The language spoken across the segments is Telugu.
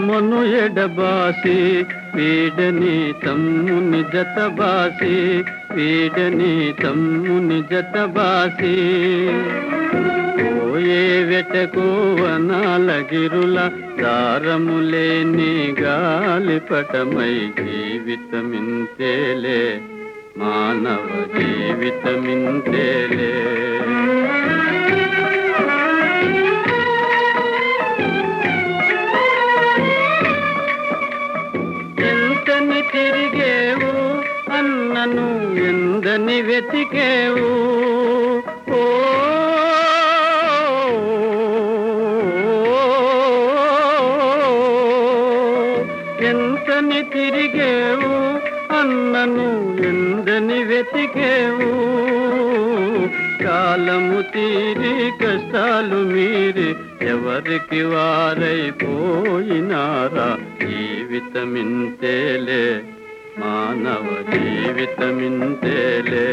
ప్రేమను ఎడబాసి వీడని తమ్ముని జతబాసి వీడని తమ్ముని జతబాసి పోయే వెటకు వనాల గిరుల దారము లేని గాలిపటమై జీవితమింతేలే మానవ జీవితమింతేలే ఎంతని తిరిగేవు అన్నను ఎందని వెతికేవు ఓ ఎంతని తిరిగేవు అన్నను ఎందని వెతికేవు కాలము తీరి కష్టాలు మీరి ఎవరికి వారైపోయినారా జీవితమింతేలే మానవ జీవితమింతేలే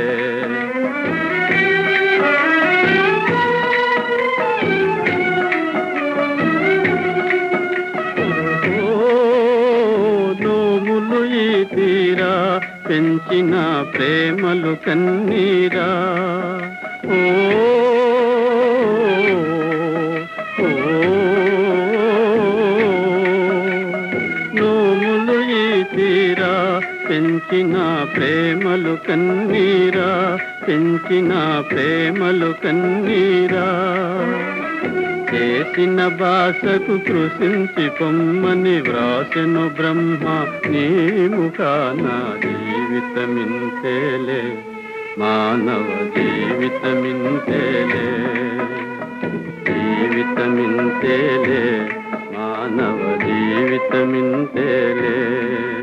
ఓ నోములు ఈ తీరా పెంచిన ప్రేమలు కన్నీరా ఓ ఓ, నోములు ఈ తీరా పెంచిన ప్రేమలు కన్నీరా పెంచిన ప్రేమలు కన్నీరా చేసిన భాషకు కృషించి పొమ్మని వ్రాసెను బ్రహ్మ నీ ముఖాన జీవితమింతేలే మానవ జీవితమింతేలే జీవితమింతేలే మానవ జీవితమింతేలే